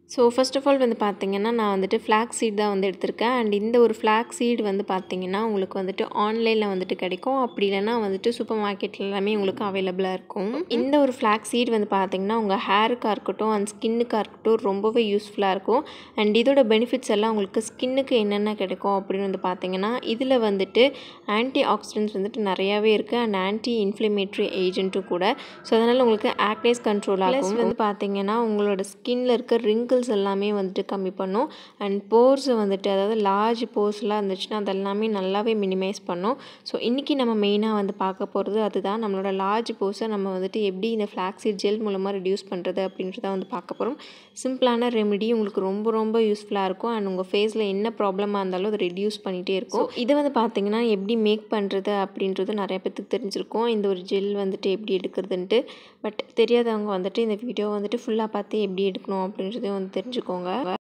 so first of all வந்து பார்த்தீங்கன்னா நான் வந்துட்டு ஃப்ளாக் சீட் தான் வந்து எடுத்திருக்கேன் அண்ட் இந்த ஒரு ஃப்ளாக் சீட் வந்து பார்த்தீங்கன்னா உங்களுக்கு வந்துட்டு ஆன்லைனில் வந்துட்டு கிடைக்கும் அப்படி இல்லைன்னா வந்துட்டு சூப்பர் மார்க்கெட்டில் எல்லாமே உங்களுக்கு அவைலபிளாக இருக்கும் இந்த ஒரு ஃப்ளாக் சீட் வந்து பார்த்தீங்கன்னா உங்கள் ஹேருக்காக இருக்கட்டும் அண்ட் ஸ்கின்னுக்காக இருக்கட்டும் ரொம்பவே யூஸ்ஃபுல்லாக இருக்கும் அண்ட் இதோட பெனிஃபிட்ஸ் எல்லாம் உங்களுக்கு ஸ்கின்னுக்கு என்னென்ன கிடைக்கும் அப்படின்னு வந்து பார்த்தீங்கன்னா இதில் வந்துட்டு ஆன்டி ஆக்சிடென்ட்ஸ் வந்துட்டு நிறையாவே இருக்குது அண்ட் ஆன்டி இன்ஃப்ளமேட்ரி ஏஜென்ட்டும் கூட ஸோ அதனால் உங்களுக்கு ஆக்னேஸ் கண்ட்ரோல் ஆகும் வந்து பார்த்தீங்கன்னா உங்களோட ஸ்கின்ல இருக்க ரிங்கிள்ஸ் எல்லாமே வந்துட்டு கம்மி பண்ணும் அண்ட் போர்ஸை வந்துட்டு அதாவது லார்ஜ் போர்ஸ்லாம் இருந்துச்சுன்னா அதெல்லாமே நல்லாவே மினிமைஸ் பண்ணும் ஸோ இன்றைக்கி நம்ம மெயினாக வந்து பார்க்க போகிறது அதுதான் நம்மளோட லார்ஜ் போர்ஸை நம்ம வந்துட்டு எப்படி இந்த ஃப்ளாக்ஸீட் ஜெல் மூலமாக ரெடியூஸ் பண்ணுறது அப்படின்றத வந்து பார்க்க போகிறோம் சிம்பிளான ரெமெடி உங்களுக்கு ரொம்ப ரொம்ப யூஸ்ஃபுல்லாக இருக்கும் அண்ட் உங்கள் ஃபேஸில் என்ன ப்ராப்ளமாக இருந்தாலும் அதை ரெடியூஸ் பண்ணிகிட்டே இருக்கும் இதை வந்து பார்த்தீங்கன்னா எப்படி மேக் பண்ணுறது அப்படின்றது நிறைய பேத்துக்கு தெரிஞ்சிருக்கும் இந்த ஒரு ஜெல் வந்துட்டு எப்படி எடுக்கிறதுன்ட்டு பட் தெரியாதவங்க வந்துட்டு இந்த வீடியோ வந்துட்டு ஃபுல்லாக பார்த்து எப்படி எடுக்கணும் அப்படின்றதையும் வந்து தெரிஞ்சுக்கோங்க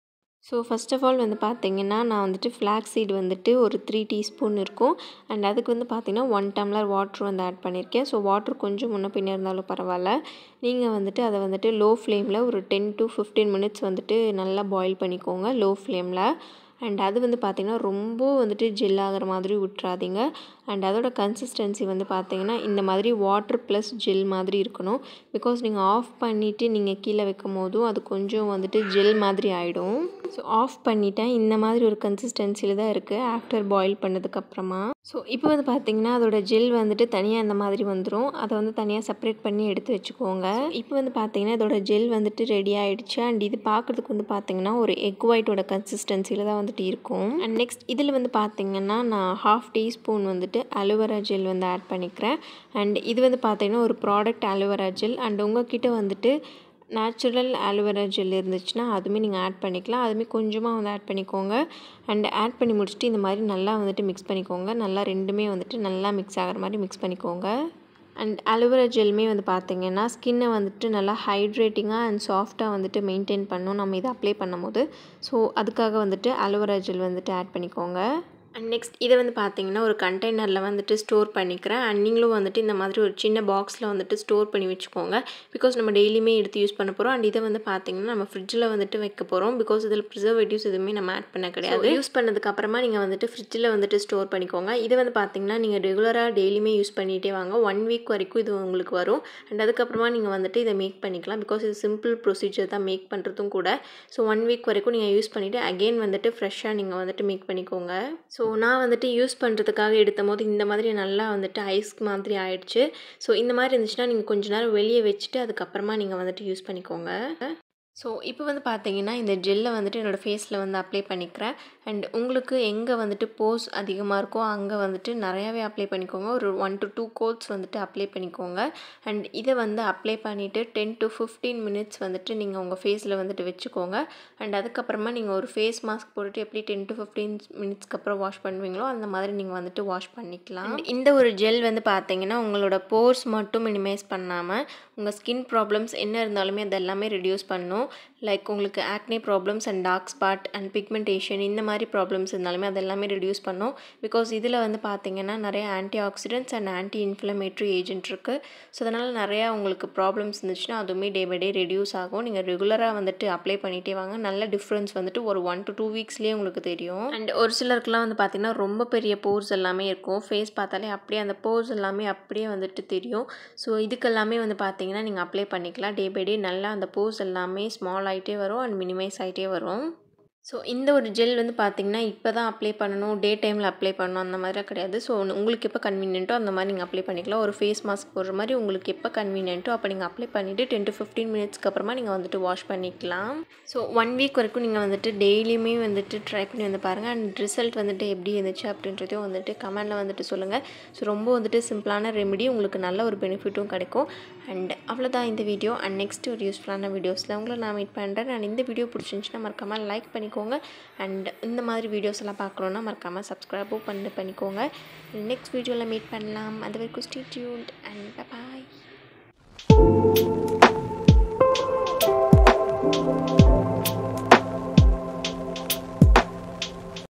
ஸோ ஃபஸ்ட் ஆஃப் ஆல் வந்து பார்த்தீங்கன்னா நான் வந்துட்டு ஃப்ளாக் சீட் வந்துட்டு ஒரு த்ரீ டீஸ்பூன் இருக்கும் அண்ட் அதுக்கு வந்து பார்த்தீங்கன்னா ஒன் டம்ளர் வாட்ரு வந்து ஆட் பண்ணியிருக்கேன் ஸோ வாட்ரு கொஞ்சம் முன்ன பின்ன இருந்தாலும் பரவாயில்ல நீங்கள் வந்துட்டு அதை வந்துட்டு லோ ஃப்ளேமில் ஒரு டென் டு ஃபிஃப்டீன் மினிட்ஸ் வந்துட்டு நல்லா பாயில் பண்ணிக்கோங்க லோ ஃப்ளேமில் அண்ட் அது வந்து பார்த்திங்கன்னா ரொம்ப வந்துட்டு ஜெல் ஆகிற மாதிரி விட்றாதீங்க அண்ட் அதோட கன்சிஸ்டன்சி வந்து பார்த்திங்கன்னா இந்த மாதிரி வாட்டர் ப்ளஸ் ஜெல் மாதிரி இருக்கணும் பிகாஸ் நீங்கள் ஆஃப் பண்ணிவிட்டு நீங்கள் கீழே வைக்கும் போதும் அது கொஞ்சம் வந்துட்டு ஜெல் மாதிரி ஆகிடும் ஸோ ஆஃப் பண்ணிட்டேன் இந்த மாதிரி ஒரு கன்சிஸ்டன்சியில் தான் இருக்குது ஆஃப்டர் பாயில் பண்ணதுக்கப்புறமா ஸோ இப்போ வந்து பார்த்திங்கன்னா அதோட ஜெல் வந்துட்டு தனியாக இந்த மாதிரி வந்துடும் அதை வந்து தனியாக செப்பரேட் பண்ணி எடுத்து வச்சுக்கோங்க இப்போ வந்து பார்த்திங்கன்னா இதோட ஜெல் வந்துட்டு ரெடி ஆகிடுச்சு அண்ட் இது பார்க்குறதுக்கு வந்து பார்த்திங்கன்னா ஒரு எக் ஒயிட்டோட கன்சிஸ்டன்சியில் தான் வந்துட்டு இருக்கும் அண்ட் நெக்ஸ்ட் இதில் வந்து பார்த்திங்கன்னா நான் ஹாஃப் டீஸ்பூன் வந்துட்டு அலோவேரா ஜெல் வந்து ஆட் பண்ணிக்கிறேன் அண்ட் இது வந்து பார்த்திங்கன்னா ஒரு ப்ராடக்ட் அலோவேரா ஜெல் அண்ட் உங்ககிட்ட வந்துட்டு நேச்சுரல் ஆலோவேரா ஜெல் இருந்துச்சுன்னா அதுவுமே நீங்கள் ஆட் பண்ணிக்கலாம் அதுவுமே கொஞ்சமாக வந்து ஆட் பண்ணிக்கோங்க அண்ட் ஆட் பண்ணி முடிச்சுட்டு இந்த மாதிரி நல்லா வந்துட்டு மிக்ஸ் பண்ணிக்கோங்க நல்லா ரெண்டுமே வந்துட்டு நல்லா மிக்ஸ் ஆகிற மாதிரி மிக்ஸ் பண்ணிக்கோங்க அண்ட் அலோவேரா ஜெல்மே வந்து பார்த்திங்கன்னா ஸ்கின்னை வந்துட்டு நல்லா ஹைட்ரேட்டிங்காக அண்ட் சாஃப்டாக வந்துட்டு மெயின்டைன் பண்ணும் நம்ம இதை அப்ளை பண்ணும்போது ஸோ அதுக்காக வந்துட்டு அலோவேரா ஜெல் வந்துட்டு ஆட் பண்ணிக்கோங்க அண்ட் நெக்ஸ்ட் இதை வந்து பார்த்தீங்கன்னா ஒரு கண்டெய்னரில் வந்துட்டு ஸ்டோர் பண்ணிக்கிறேன் அண்ட் நீங்களும் வந்துட்டு இந்த மாதிரி ஒரு சின்ன பாக்ஸில் வந்துட்டு ஸ்டோர் பண்ணி வச்சுக்கோங்க பிகாஸ் நம்ம டெய்லியுமே எடுத்து யூஸ் பண்ண போகிறோம் அண்ட் இதை வந்து பார்த்தீங்கன்னா நம்ம ஃப்ரிட்ஜில் வந்துட்டு வைக்க போகிறோம் பிகாஸ் இதில் ப்ரிசர்வேட்டிவ்ஸ் எதுவுமே நம்ம ஆட் பண்ண கிடையாது யூஸ் பண்ணதுக்கு அப்புறமா நீங்கள் வந்துட்டு ஃப்ரிட்ஜில் வந்துட்டு ஸ்டோர் பண்ணிக்கோங்க இதை வந்து பார்த்தீங்கன்னா நீங்கள் ரெகுலராக டெய்லியுமே யூஸ் பண்ணிகிட்டே வாங்க ஒன் வீக் வரைக்கும் இது உங்களுக்கு வரும் அண்ட் அதுக்கப்புறமா நீங்கள் வந்துட்டு இதை மேக் பண்ணிக்கலாம் பிகாஸ் இது சிம்பிள் ப்ரொசீஜர் தான் மேக் பண்ணுறதும் கூட ஸோ ஒன் வீக் வரைக்கும் நீங்கள் யூஸ் பண்ணிவிட்டு அகெயின் வந்துட்டு ஃப்ரெஷ்ஷாக நீங்கள் வந்துட்டு மேக் பண்ணிக்கோங்க ஸோ நான் வந்துட்டு யூஸ் பண்ணுறதுக்காக எடுத்த போது இந்த மாதிரி நல்லா வந்துட்டு ஐஸ் மாதிரி ஆயிடுச்சு ஸோ இந்த மாதிரி இருந்துச்சுன்னா நீங்கள் கொஞ்ச நேரம் வெளியே வச்சுட்டு அதுக்கப்புறமா நீங்கள் வந்துட்டு யூஸ் பண்ணிக்கோங்க ஸோ இப்போ வந்து பார்த்தீங்கன்னா இந்த ஜெல்லை வந்துட்டு என்னோடய ஃபேஸில் வந்து அப்ளை பண்ணிக்கிறேன் அண்ட் உங்களுக்கு எங்கே வந்துட்டு போஸ் அதிகமாக இருக்கோ அங்கே வந்துட்டு நிறையாவே அப்ளை பண்ணிக்கோங்க ஒரு ஒன் டு டூ கோட்ஸ் வந்துட்டு அப்ளை பண்ணிக்கோங்க அண்ட் இதை வந்து அப்ளை பண்ணிவிட்டு டென் டு ஃபிஃப்டீன் மினிட்ஸ் வந்துட்டு நீங்கள் உங்கள் ஃபேஸில் வந்துட்டு வச்சுக்கோங்க அண்ட் அதுக்கப்புறமா நீங்கள் ஒரு ஃபேஸ் மாஸ்க் போட்டுட்டு எப்படி டென் டு ஃபிஃப்டீன் மினிட்ஸ்க்கு அப்புறம் வாஷ் பண்ணுவீங்களோ அந்த மாதிரி நீங்கள் வந்துட்டு வாஷ் பண்ணிக்கலாம் இந்த ஒரு ஜெல் வந்து பார்த்தீங்கன்னா உங்களோட போர்ஸ் மட்டும் மினிமைஸ் பண்ணாமல் உங்கள் ஸ்கின் ப்ராப்ளம்ஸ் என்ன இருந்தாலுமே அது எல்லாமே ரெடியூஸ் பண்ணும் லைக் உங்களுக்கு acne problems and dark spot and pigmentation இந்த மாதிரி ப்ராப்ளம்ஸ் இருந்தாலுமே அது எல்லாமே ரெடியூஸ் பண்ணும் பிகாஸ் இதில் வந்து பார்த்திங்கன்னா நிறைய antioxidants and anti inflammatory agent இருக்குது ஸோ அதனால் நிறையா உங்களுக்கு ப்ராப்ளம்ஸ் இருந்துச்சுன்னா அதுவுமே டே பை டே ரெடியூஸ் ஆகும் நீங்கள் ரெகுலராக வந்துட்டு அப்ளை பண்ணிகிட்டே வாங்க நல்ல டிஃப்ரென்ஸ் வந்துட்டு ஒரு ஒன் டு டூ வீக்ஸ்லேயே உங்களுக்கு தெரியும் அண்ட் ஒரு சிலருக்குலாம் வந்து பார்த்திங்கன்னா ரொம்ப பெரிய போர்ஸ் எல்லாமே இருக்கும் ஃபேஸ் பார்த்தாலே அப்படியே அந்த போர்ஸ் எல்லாமே அப்படியே வந்துட்டு தெரியும் ஸோ இதுக்கெல்லாமே வந்து பார்த்திங்கன்னா நீங்கள் அப்ளை பண்ணிக்கலாம் டே பை டே நல்லா அந்த போர்ஸ் எல்லாமே ஸ்மால் ஆகிட்டே வரும் அண்ட் மினிமைஸ் ஆகிட்டே வரும் ஸோ இந்த ஒரு ஜெல் வந்து பார்த்திங்கன்னா இப்போ தான் அப்ளை பண்ணணும் டே டைமில் அப்ளை பண்ணணும் அந்த மாதிரிலாம் கிடையாது ஸோ உங்களுக்கு எப்போ கன்வீனியன்ட்டோ அந்த மாதிரி நீங்கள் அப்ளை பண்ணிக்கலாம் ஒரு ஃபேஸ் மாஸ்க் போடுற மாதிரி உங்களுக்கு எப்போ கன்வீனியன்ட்டோ அப்போ நீங்கள் அப்ளை பண்ணிவிட்டு டென் டு ஃபிஃப்டீன் மினிட்ஸ்க்கு அப்புறமா நீங்கள் வந்துட்டு வாஷ் பண்ணிக்கலாம் ஸோ ஒன் வீக் வரைக்கும் நீங்கள் வந்துட்டு டெய்லியுமே வந்துட்டு ட்ரை பண்ணி வந்து பாருங்கள் அண்ட் ரிசல்ட் வந்துட்டு எப்படி இருந்துச்சு அப்படின்றதையும் வந்துட்டு கமெண்டில் வந்துட்டு சொல்லுங்கள் ஸோ ரொம்ப வந்துட்டு சிம்பிளான ரெமெடி உங்களுக்கு நல்ல ஒரு பெனிஃபிட்டும் கிடைக்கும் அண்ட் அவ்வளோதான் இந்த வீடியோ அண்ட் நெக்ஸ்ட் ஒரு யூஸ்ஃபுல்லான வீடியோஸில் உங்களை நான் மீட் பண்ணுறேன் அண்ட் இந்த வீடியோ பிடிச்சிருந்துச்சுன்னா மறக்காமல் லைக் பண்ணிக்கோங்க அண்ட் இந்த மாதிரி வீடியோஸ் எல்லாம் பார்க்கணுன்னா மறக்காமல் சப்ஸ்கிரைபும் பண்ணி பண்ணிக்கோங்க நெக்ஸ்ட் வீடியோவில் மீட் பண்ணலாம் அது வரைக்கும் ஸ்டே டியூன்ட் அண்ட் பாய்